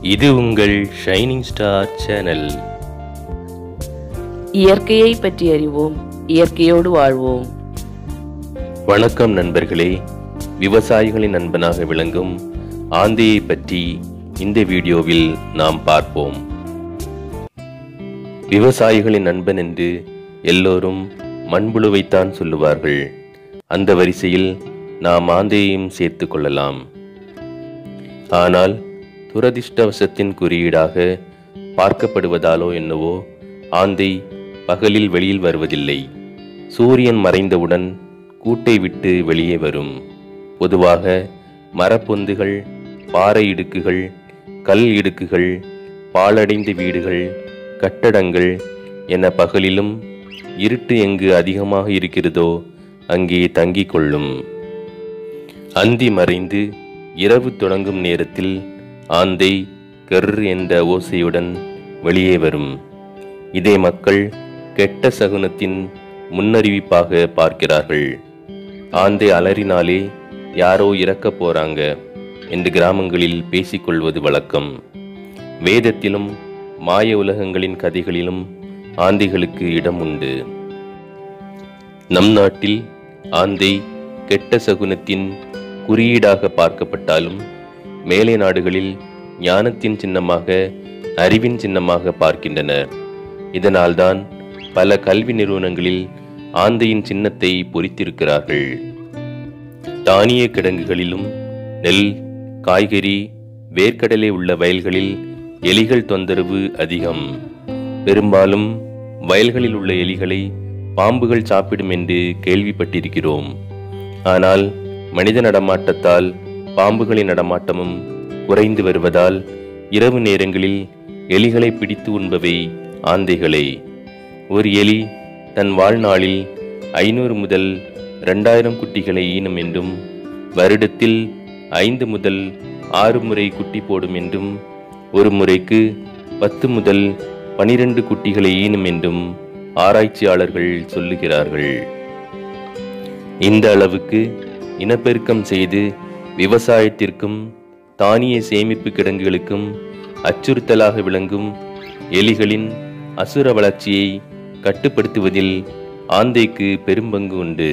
இது உங்கள் shining star channel இயற்கையை பற்றி அறிவோம் இயற்கையோடு வாழ்வோம் வணக்கம் நண்பர்களே விவசாயிகளின் நண்பனாக விளங்கும் ஆந்தையை பற்றி இந்த வீடியோவில் நாம் பார்ப்போம் விவசாயிகளின் நண்பன் என்று எல்லோரும் மண்புழுவைத்தான் சொல்லுவார்கள் அந்த வரிசையில் நாம் ஆந்தையையும் சேர்த்து கொள்ளலாம் ஆனால் துரதிர்ஷ்டவசத்தின் குறியீடாக பார்க்கப்படுவதாலோ என்னவோ ஆந்தை பகலில் வெளியில் வருவதில்லை சூரியன் மறைந்தவுடன் கூட்டை விட்டு வெளியே வரும் பொதுவாக மரப்பொந்துகள் பாறை இடுக்குகள் கல் இடுக்குகள் பாழடைந்த வீடுகள் கட்டடங்கள் என பகலிலும் இருட்டு எங்கு அதிகமாக இருக்கிறதோ அங்கே தங்கிக் கொள்ளும் அந்தி மறைந்து இரவு தொடங்கும் நேரத்தில் ஆந்தை கர் என்ற ஓசையுடன் வெளியே வரும் இதை மக்கள் கெட்ட சகுனத்தின் முன்னறிவிப்பாக பார்க்கிறார்கள் ஆந்தை அலறினாலே யாரோ இறக்கப் போறாங்க என்று கிராமங்களில் பேசிக்கொள்வது வழக்கம் வேதத்திலும் மாய உலகங்களின் கதைகளிலும் ஆந்தைகளுக்கு இடம் உண்டு நம் நாட்டில் ஆந்தை கெட்ட சகுனத்தின் குறியீடாக பார்க்கப்பட்டாலும் மேலை நாடுகளில் ஞானத்தின் சின்னமாக அறிவின் சின்னமாக பார்க்கின்றனர் இதனால்தான் பல கல்வி நிறுவனங்களில் ஆந்தையின் சின்னத்தை பொறித்திருக்கிறார்கள் தானிய கிடங்குகளிலும் நெல் காய்கறி வேர்க்கடலை உள்ள வயல்களில் எலிகள் தொந்தரவு அதிகம் பெரும்பாலும் வயல்களில் உள்ள எலிகளை பாம்புகள் சாப்பிடும் என்று கேள்விப்பட்டிருக்கிறோம் ஆனால் மனித நடமாட்டத்தால் பாம்புகளின் நடமாட்டமும் குறைந்து வருவதால் இரவு நேரங்களில் எலிகளை பிடித்து உண்பவை ஆந்தைகளே ஒரு எலி தன் வாழ்நாளில் ஐநூறு முதல் ரெண்டாயிரம் குட்டிகளை ஈனும் என்றும் வருடத்தில் ஐந்து முதல் ஆறு முறை குட்டி போடும் என்றும் ஒரு முறைக்கு பத்து முதல் பனிரெண்டு குட்டிகளை ஈனும் என்றும் ஆராய்ச்சியாளர்கள் சொல்லுகிறார்கள் இந்த அளவுக்கு இனப்பெருக்கம் செய்து விவசாயத்திற்கும் தானிய சேமிப்பு கிடங்குகளுக்கும் அச்சுறுத்தலாக விளங்கும் எலிகளின் அசுர வளர்ச்சியை கட்டுப்படுத்துவதில் ஆந்தைக்கு பெரும்பங்கு உண்டு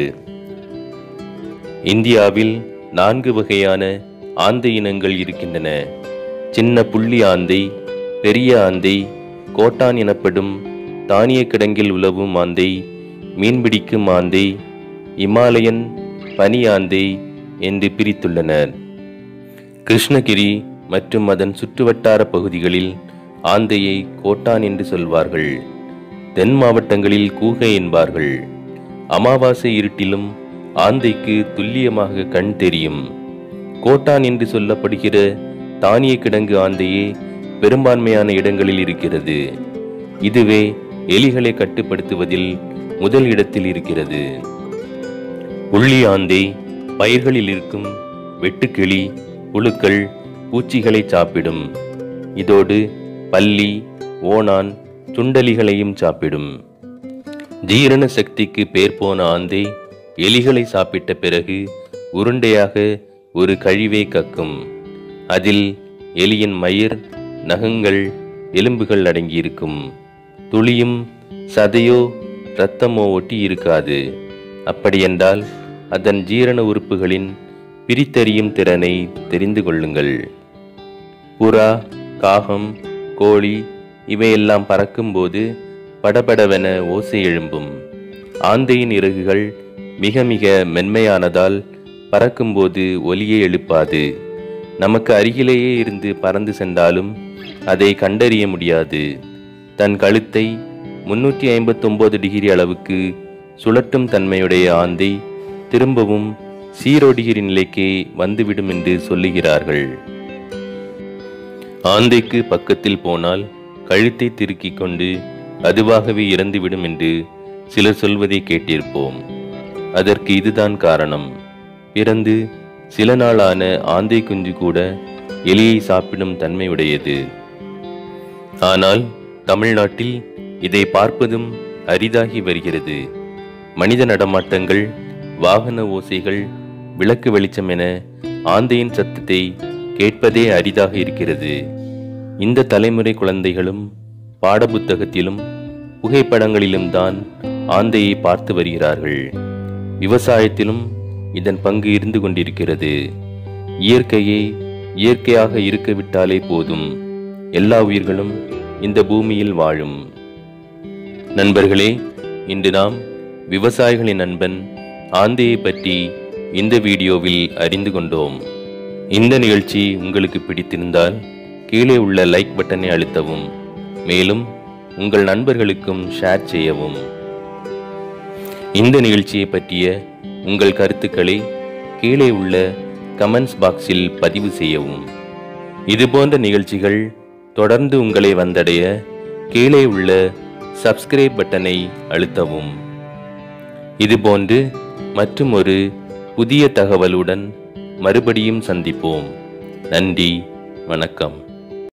இந்தியாவில் நான்கு வகையான ஆந்தை இனங்கள் இருக்கின்றன சின்ன புள்ளி ஆந்தை பெரிய ஆந்தை கோட்டான் எனப்படும் தானிய கிடங்கில் உலவும் ஆந்தை மீன்பிடிக்கும் ஆந்தை இமாலயன் பனி ஆந்தை என்று பிரித்துள்ளனர் கிருஷ்ணகிரி மற்றும் அதன் சுற்றுவட்டார பகுதிகளில் ஆந்தையை கோட்டான் என்று சொல்வார்கள் தென் மாவட்டங்களில் கூகை என்பார்கள் அமாவாசை இருட்டிலும் ஆந்தைக்கு துல்லியமாக கண் தெரியும் கோட்டான் என்று சொல்லப்படுகிற தானிய கிடங்கு ஆந்தையே பெரும்பான்மையான இடங்களில் இருக்கிறது இதுவே எலிகளை கட்டுப்படுத்துவதில் முதல் இடத்தில் இருக்கிறது புள்ளி ஆந்தை பயிர்களில் இருக்கும் வெட்டுக்கிளி புழுக்கள் பூச்சிகளை சாப்பிடும் இதோடு பல்லி ஓணான் சுண்டலிகளையும் சாப்பிடும் ஜீரண சக்திக்கு பேர் போன ஆந்தை எலிகளை சாப்பிட்ட பிறகு உருண்டையாக ஒரு கழிவை கக்கும் அதில் எலியின் மயிர் நகங்கள் எலும்புகள் அடங்கியிருக்கும் துளியும் சதையோ இரத்தமோ ஒட்டி இருக்காது அப்படியென்றால் அதன் ஜீரண உறுப்புகளின் பிரித்தறியும் திறனை தெரிந்து கொள்ளுங்கள் புறா காகம் கோழி இவையெல்லாம் பறக்கும்போது படபடவென ஓசை எழும்பும் ஆந்தையின் இறகுகள் மிக மிக மென்மையானதால் பறக்கும்போது ஒலியை எழுப்பாது நமக்கு அருகிலேயே இருந்து பறந்து சென்றாலும் அதை கண்டறிய முடியாது தன் கழுத்தை முன்னூற்றி ஐம்பத்தொன்பது டிகிரி அளவுக்கு சுழற்றும் தன்மையுடைய ஆந்தை திரும்பவும் சீரோ டிகிரி நிலைக்கே வந்துவிடும் என்று சொல்லுகிறார்கள் ஆந்தைக்கு பக்கத்தில் போனால் கழுத்தை திருக்கிக் கொண்டு அதுவாகவே இறந்துவிடும் என்று சிலர் சொல்வதை கேட்டிருப்போம் அதற்கு இதுதான் காரணம் பிறந்து சில நாளான ஆந்தை குஞ்சு கூட எலியை சாப்பிடும் தன்மையுடையது ஆனால் தமிழ்நாட்டில் இதை பார்ப்பதும் அரிதாகி வருகிறது மனித நடமாட்டங்கள் வாகன ஓசைகள் விளக்கு வெளிச்சம் என ஆந்தையின் சத்தத்தை கேட்பதே அரிதாக இருக்கிறது இந்த தலைமுறை குழந்தைகளும் பாடப்புத்தகத்திலும் புகைப்படங்களிலும் தான் ஆந்தையை பார்த்து வருகிறார்கள் விவசாயத்திலும் இதன் பங்கு இருந்து கொண்டிருக்கிறது இயற்கையை இயற்கையாக இருக்க விட்டாலே போதும் எல்லா உயிர்களும் இந்த பூமியில் வாழும் நண்பர்களே இன்று நாம் விவசாயிகளின் நண்பன் ஆந்தையை பற்றி இந்த வீடியோவில் அறிந்து கொண்டோம் இந்த நிகழ்ச்சி உங்களுக்கு பிடித்திருந்தால் கீழே உள்ள லைக் பட்டனை அழுத்தவும் மேலும் உங்கள் நண்பர்களுக்கும் ஷேர் செய்யவும் இந்த நிகழ்ச்சியை பற்றிய உங்கள் கருத்துக்களை கீழே உள்ள கமெண்ட்ஸ் பாக்ஸில் பதிவு செய்யவும் இதுபோன்ற நிகழ்ச்சிகள் தொடர்ந்து உங்களை வந்தடைய கீழே உள்ள சப்ஸ்கிரைப் பட்டனை அழுத்தவும் இதுபோன்று மற்றும் ஒரு புதிய தகவலுடன் மறுபடியும் சந்திப்போம் நன்றி வணக்கம்